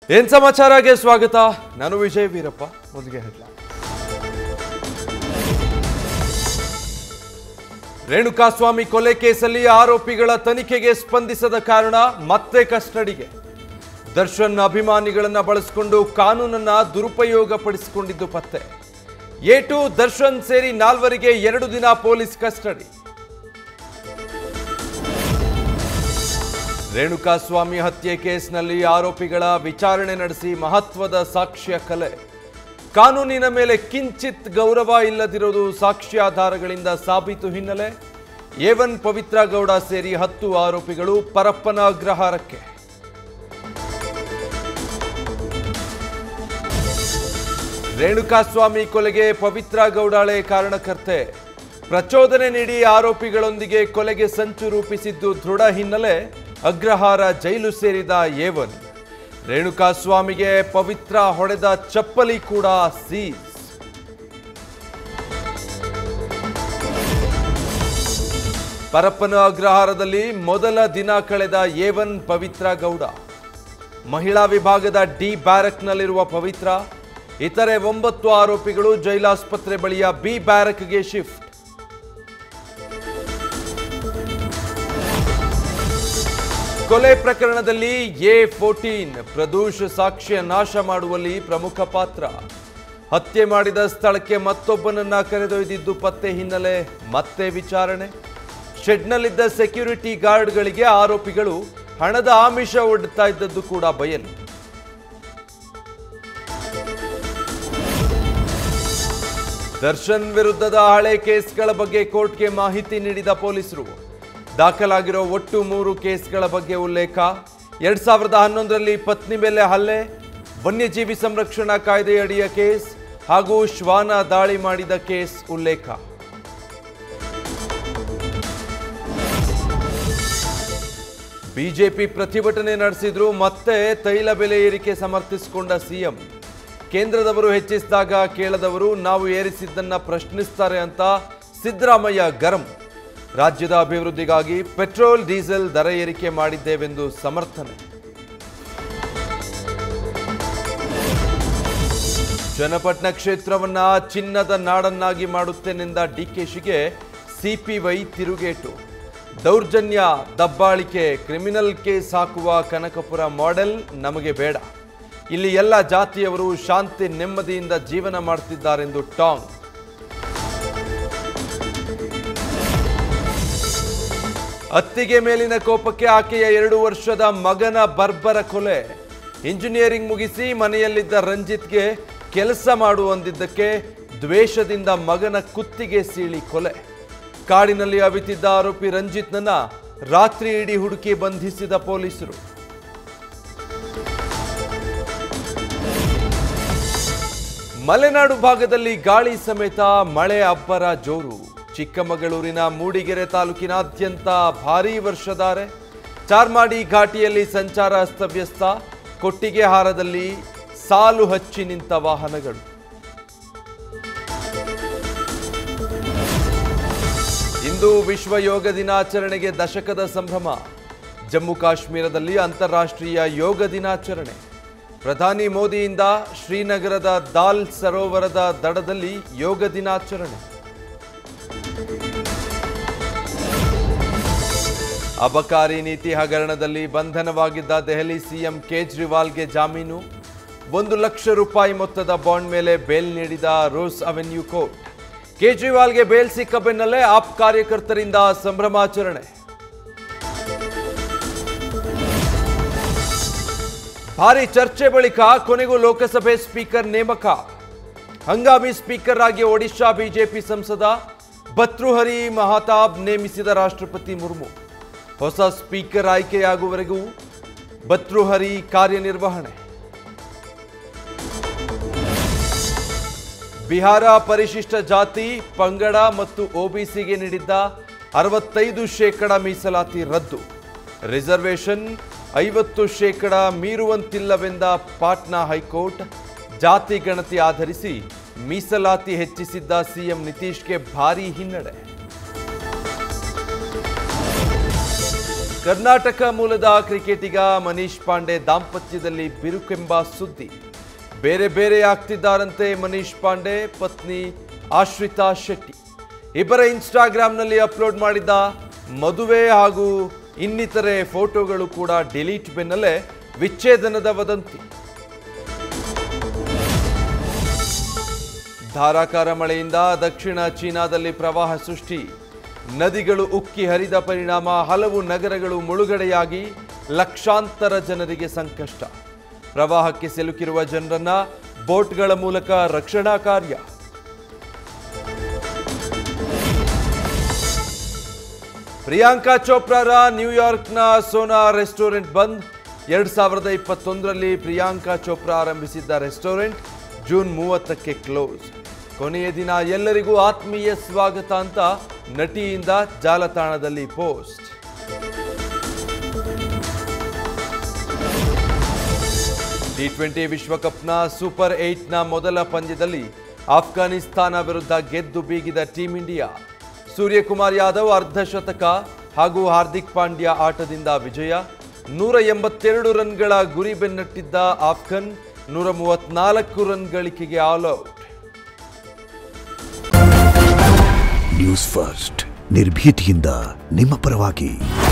ಏನ್ ಸಮಾಚಾರಗೆ ಸ್ವಾಗತ ನಾನು ವಿಜಯ್ ವೀರಪ್ಪ ಮೊದಲಿಗೆ ಹೆಡ್ಲೈನ್ ರೇಣುಕಾಸ್ವಾಮಿ ಕೊಲೆ ಕೇಸಲ್ಲಿ ಆರೋಪಿಗಳ ತನಿಖೆಗೆ ಸ್ಪಂದಿಸದ ಕಾರಣ ಮತ್ತೆ ಕಸ್ಟಡಿಗೆ ದರ್ಶನ್ ಅಭಿಮಾನಿಗಳನ್ನ ಬಳಸಿಕೊಂಡು ಕಾನೂನನ್ನ ದುರುಪಯೋಗ ಪಡಿಸಿಕೊಂಡಿದ್ದು ಪತ್ತೆ ಎ ಟು ದರ್ಶನ್ ಸೇರಿ ನಾಲ್ವರಿಗೆ ಎರಡು ದಿನ ಪೊಲೀಸ್ ಕಸ್ಟಡಿ ರೇಣುಕಾಸ್ವಾಮಿ ಹತ್ಯೆ ಕೇಸ್ನಲ್ಲಿ ಆರೋಪಿಗಳ ವಿಚಾರಣೆ ನಡೆಸಿ ಮಹತ್ವದ ಸಾಕ್ಷ್ಯ ಕಲೆ ಕಾನೂನಿನ ಮೇಲೆ ಕಿಂಚಿತ್ ಗೌರವ ಇಲ್ಲದಿರುವುದು ಸಾಕ್ಷ್ಯಾಧಾರಗಳಿಂದ ಸಾಬೀತು ಹಿನ್ನೆಲೆ ಏವನ್ ಪವಿತ್ರ ಗೌಡ ಸೇರಿ ಹತ್ತು ಆರೋಪಿಗಳು ಪರಪ್ಪನ ಅಗ್ರಹಾರಕ್ಕೆ ರೇಣುಕಾಸ್ವಾಮಿ ಕೊಲೆಗೆ ಪವಿತ್ರ ಗೌಡಾಳೆ ಕಾರಣಕರ್ತೆ ಪ್ರಚೋದನೆ ನೀಡಿ ಆರೋಪಿಗಳೊಂದಿಗೆ ಕೊಲೆಗೆ ಸಂಚು ರೂಪಿಸಿದ್ದು ದೃಢ ಹಿನ್ನೆಲೆ ಅಗ್ರಹಾರ ಜೈಲು ಸೇರಿದ ಏವನ್ ರೇಣುಕಾಸ್ವಾಮಿಗೆ ಪವಿತ್ರ ಹೊಡೆದ ಚಪ್ಪಲಿ ಕೂಡ ಸೀಸ್ ಪರಪ್ಪನ ಅಗ್ರಹಾರದಲ್ಲಿ ಮೊದಲ ದಿನ ಕಳೆದ ಏವನ್ ಪವಿತ್ರ ಗೌಡ ಮಹಿಳಾ ವಿಭಾಗದ ಡಿ ಬ್ಯಾರಕ್ನಲ್ಲಿರುವ ಪವಿತ್ರ ಇತರೆ ಒಂಬತ್ತು ಆರೋಪಿಗಳು ಜೈಲಾಸ್ಪತ್ರೆ ಬಳಿಯ ಬಿ ಬ್ಯಾರಕ್ಗೆ ಶಿಫ್ಟ್ ಕೊಲೆ ಪ್ರಕರಣದಲ್ಲಿ ಎ ಫೋರ್ಟೀನ್ ಪ್ರದೂಷ್ ಸಾಕ್ಷ್ಯ ನಾಶ ಮಾಡುವಲ್ಲಿ ಪ್ರಮುಖ ಪಾತ್ರ ಹತ್ಯೆ ಮಾಡಿದ ಸ್ಥಳಕ್ಕೆ ಮತ್ತೊಬ್ಬನನ್ನ ಕರೆದೊಯ್ದಿದ್ದು ಪತ್ತೆ ಹಿನ್ನೆಲೆ ಮತ್ತೆ ವಿಚಾರಣೆ ಶೆಡ್ನಲ್ಲಿದ್ದ ಸೆಕ್ಯೂರಿಟಿ ಗಾರ್ಡ್ಗಳಿಗೆ ಆರೋಪಿಗಳು ಹಣದ ಆಮಿಷ ಒಡ್ಡುತ್ತಾ ಇದ್ದದ್ದು ಕೂಡ ಬಯಲು ದರ್ಶನ್ ವಿರುದ್ಧದ ಹಳೆ ಕೇಸ್ಗಳ ಬಗ್ಗೆ ಕೋರ್ಟ್ಗೆ ಮಾಹಿತಿ ನೀಡಿದ ಪೊಲೀಸರು ದಾಖಲಾಗಿರೋ ಒಟ್ಟು ಮೂರು ಕೇಸ್ಗಳ ಬಗ್ಗೆ ಉಲ್ಲೇಖ ಎರಡ್ ಸಾವಿರದ ಹನ್ನೊಂದರಲ್ಲಿ ಪತ್ನಿ ಮೇಲೆ ಹಲ್ಲೆ ವನ್ಯಜೀವಿ ಸಂರಕ್ಷಣಾ ಕಾಯ್ದೆಯಡಿಯ ಕೇಸ್ ಹಾಗೂ ಶ್ವಾನ ದಾಳಿ ಮಾಡಿದ ಕೇಸ್ ಉಲ್ಲೇಖ ಬಿಜೆಪಿ ಪ್ರತಿಭಟನೆ ನಡೆಸಿದ್ರು ಮತ್ತೆ ತೈಲ ಬೆಲೆ ಏರಿಕೆ ಸಮರ್ಥಿಸಿಕೊಂಡ ಸಿಎಂ ಕೇಂದ್ರದವರು ಹೆಚ್ಚಿಸಿದಾಗ ಕೇಳದವರು ನಾವು ಏರಿಸಿದ್ದನ್ನ ಪ್ರಶ್ನಿಸ್ತಾರೆ ಅಂತ ಸಿದ್ದರಾಮಯ್ಯ ಗರಂ ರಾಜ್ಯದ ಅಭಿವೃದ್ಧಿಗಾಗಿ ಪೆಟ್ರೋಲ್ ಡೀಸೆಲ್ ದರ ಏರಿಕೆ ಮಾಡಿದ್ದೇವೆಂದು ಸಮರ್ಥನೆ ಚನ್ನಪಟ್ಟಣ ಕ್ಷೇತ್ರವನ್ನ ಚಿನ್ನದ ನಾಡನ್ನಾಗಿ ಮಾಡುತ್ತೇನೆಂದ ಡಿಕೆಶಿಗೆ ಸಿಪಿವೈ ತಿರುಗೇಟು ದೌರ್ಜನ್ಯ ದಬ್ಬಾಳಿಕೆ ಕ್ರಿಮಿನಲ್ ಕೇಸ್ ಹಾಕುವ ಕನಕಪುರ ಮಾಡೆಲ್ ನಮಗೆ ಬೇಡ ಇಲ್ಲಿ ಎಲ್ಲ ಜಾತಿಯವರು ಶಾಂತಿ ನೆಮ್ಮದಿಯಿಂದ ಜೀವನ ಮಾಡ್ತಿದ್ದಾರೆಂದು ಟಾಂಗ್ ಅತ್ತಿಗೆ ಮೇಲಿನ ಕೋಪಕ್ಕೆ ಆಕೆಯ ಎರಡು ವರ್ಷದ ಮಗನ ಬರ್ಬರ ಕೊಲೆ ಇಂಜಿನಿಯರಿಂಗ್ ಮುಗಿಸಿ ಮನೆಯಲ್ಲಿದ್ದ ರಂಜಿತ್ಗೆ ಕೆಲಸ ಮಾಡು ಅಂದಿದ್ದಕ್ಕೆ ದ್ವೇಷದಿಂದ ಮಗನ ಕುತ್ತಿಗೆ ಸೀಳಿ ಕೊಲೆ ಕಾಡಿನಲ್ಲಿ ಅವಿತಿದ್ದ ಆರೋಪಿ ರಂಜಿತ್ನನ್ನ ರಾತ್ರಿ ಇಡೀ ಹುಡುಕಿ ಬಂಧಿಸಿದ ಪೊಲೀಸರು ಮಲೆನಾಡು ಭಾಗದಲ್ಲಿ ಗಾಳಿ ಸಮೇತ ಮಳೆ ಅಬ್ಬರ ಜೋರು ಚಿಕ್ಕಮಗಳೂರಿನ ಮೂಡಿಗೆರೆ ತಾಲೂಕಿನಾದ್ಯಂತ ಭಾರೀ ವರ್ಷಧಾರೆ ಚಾರ್ಮಾಡಿ ಘಾಟಿಯಲ್ಲಿ ಸಂಚಾರ ಅಸ್ತವ್ಯಸ್ತ ಕೊಟ್ಟಿಗೆಹಾರದಲ್ಲಿ ಸಾಲು ಹಚ್ಚಿ ನಿಂತ ವಾಹನಗಳು ಇಂದು ವಿಶ್ವ ಯೋಗ ದಿನಾಚರಣೆಗೆ ದಶಕದ ಸಂಭ್ರಮ ಜಮ್ಮು ಕಾಶ್ಮೀರದಲ್ಲಿ ಅಂತಾರಾಷ್ಟ್ರೀಯ ಯೋಗ ದಿನಾಚರಣೆ ಪ್ರಧಾನಿ ಮೋದಿಯಿಂದ ಶ್ರೀನಗರದ ದಾಲ್ ಸರೋವರದ ದಡದಲ್ಲಿ ಯೋಗ ದಿನಾಚರಣೆ ಅಬಕಾರಿ ನೀತಿ ಹಗರಣದಲ್ಲಿ ಬಂಧನವಾಗಿದ್ದ ದೆಹಲಿ ಸಿಎಂ ಕೇಜ್ರಿವಾಲ್ಗೆ ಜಾಮೀನು ಒಂದು ಲಕ್ಷ ರೂಪಾಯಿ ಮೊತ್ತದ ಬಾಂಡ್ ಮೇಲೆ ಬೇಲ್ ನೀಡಿದ ರೋಸ್ ಅವೆನ್ಯೂ ಕೋರ್ಟ್ ಕೇಜ್ರಿವಾಲ್ಗೆ ಬೇಲ್ ಸಿಕ್ಕ ಬೆನ್ನಲ್ಲೇ ಆಪ್ ಕಾರ್ಯಕರ್ತರಿಂದ ಸಂಭ್ರಮಾಚರಣೆ ಭಾರಿ ಚರ್ಚೆ ಬಳಿಕ ಕೊನೆಗೂ ಲೋಕಸಭೆ ಸ್ಪೀಕರ್ ನೇಮಕ ಹಂಗಾಮಿ ಸ್ಪೀಕರ್ ಆಗಿ ಒಡಿಶಾ ಬಿಜೆಪಿ ಸಂಸದ ಭತೃಹರಿ ಮಹತಾಬ್ ನೇಮಿಸಿದ ರಾಷ್ಟ್ರಪತಿ ಮುರ್ಮು ಹೊಸ ಸ್ಪೀಕರ್ ಆಯ್ಕೆಯಾಗುವವರೆಗೂ ಭತೃಹರಿ ಕಾರ್ಯನಿರ್ವಹಣೆ ಬಿಹಾರ ಪರಿಶಿಷ್ಟ ಜಾತಿ ಪಂಗಡ ಮತ್ತು ಒಬಿಸಿಗೆ ನೀಡಿದ್ದ ಅರವತ್ತೈದು ಶೇಕಡ ಮೀಸಲಾತಿ ರದ್ದು ರಿಸರ್ವೇಷನ್ ಐವತ್ತು ಶೇಕಡ ಮೀರುವಂತಿಲ್ಲವೆಂದ ಪಾಟ್ನಾ ಹೈಕೋರ್ಟ್ ಜಾತಿ ಗಣತಿ ಆಧರಿಸಿ ಮೀಸಲಾತಿ ಹೆಚ್ಚಿಸಿದ್ದ ಸಿಎಂ ನಿತೀಶ್ಗೆ ಭಾರೀ ಹಿನ್ನಡೆ ಕರ್ನಾಟಕ ಮೂಲದ ಕ್ರಿಕೆಟಿಗ ಮನೀಶ್ ಪಾಂಡೆ ದಾಂಪತ್ಯದಲ್ಲಿ ಬಿರುಕೆಂಬ ಸುದ್ದಿ ಬೇರೆ ಬೇರೆ ಆಗ್ತಿದ್ದಾರಂತೆ ಮನೀಶ್ ಪಾಂಡೆ ಪತ್ನಿ ಆಶ್ರಿತಾ ಶೆಟ್ಟಿ ಇಬ್ಬರ ಇನ್ಸ್ಟಾಗ್ರಾಂನಲ್ಲಿ ಅಪ್ಲೋಡ್ ಮಾಡಿದ್ದ ಮದುವೆ ಹಾಗೂ ಇನ್ನಿತರೆ ಫೋಟೋಗಳು ಕೂಡ ಡಿಲೀಟ್ ಬೆನ್ನಲ್ಲೇ ವಿಚ್ಛೇದನದ ವದಂತಿ ಧಾರಾಕಾರ ಮಳೆಯಿಂದ ದಕ್ಷಿಣ ಚೀನಾದಲ್ಲಿ ಪ್ರವಾಹ ಸೃಷ್ಟಿ ನದಿಗಳು ಉಕ್ಕಿ ಹರಿದ ಪರಿಣಾಮ ಹಲವು ನಗರಗಳು ಮುಳುಗಡೆಯಾಗಿ ಲಕ್ಷಾಂತರ ಜನರಿಗೆ ಸಂಕಷ್ಟ ಪ್ರವಾಹಕ್ಕೆ ಸಿಲುಕಿರುವ ಜನರನ್ನ ಬೋಟ್ಗಳ ಮೂಲಕ ರಕ್ಷಣಾ ಕಾರ್ಯ ಪ್ರಿಯಾಂಕಾ ಚೋಪ್ರಾರ ನ್ಯೂಯಾರ್ಕ್ನ ಸೋನಾ ರೆಸ್ಟೋರೆಂಟ್ ಬಂದ್ ಎರಡ್ ಸಾವಿರದ ಇಪ್ಪತ್ತೊಂದರಲ್ಲಿ ಪ್ರಿಯಾಂಕಾ ಚೋಪ್ರಾ ಆರಂಭಿಸಿದ್ದ ರೆಸ್ಟೋರೆಂಟ್ ಜೂನ್ ಮೂವತ್ತಕ್ಕೆ ಕ್ಲೋಸ್ ಕೊನೆಯ ದಿನ ಎಲ್ಲರಿಗೂ ಆತ್ಮೀಯ ಸ್ವಾಗತ ಅಂತ ನಟಿಯಿಂದ ಜಾಲತಾಣದಲ್ಲಿ ಪೋಸ್ಟ್ ಟಿ ಟ್ವೆಂಟಿ ವಿಶ್ವಕಪ್ನ ಸೂಪರ್ ಏಟ್ನ ಮೊದಲ ಪಂದ್ಯದಲ್ಲಿ ಆಫ್ಘಾನಿಸ್ತಾನ ವಿರುದ್ಧ ಗೆದ್ದು ಬೀಗಿದ ಟೀಂ ಇಂಡಿಯಾ ಸೂರ್ಯಕುಮಾರ್ ಯಾದವ್ ಅರ್ಧ ಶತಕ ಹಾಗೂ ಹಾರ್ದಿಕ್ ಪಾಂಡ್ಯ ಆಟದಿಂದ ವಿಜಯ ನೂರ ಎಂಬತ್ತೆರಡು ರನ್ಗಳ ಗುರಿ ಬೆನ್ನಟ್ಟಿದ್ದ ಆಫ್ಘನ್ ನೂರ ಮೂವತ್ನಾಲ್ಕು ರನ್ ಗಳಿಕೆಗೆ ಆಲ್ ಔಟ್ ನ್ಯೂಸ್ ಫಸ್ಟ್ ನಿರ್ಭೀತಿಯಿಂದ ನಿಮ್ಮ ಪರವಾಗಿ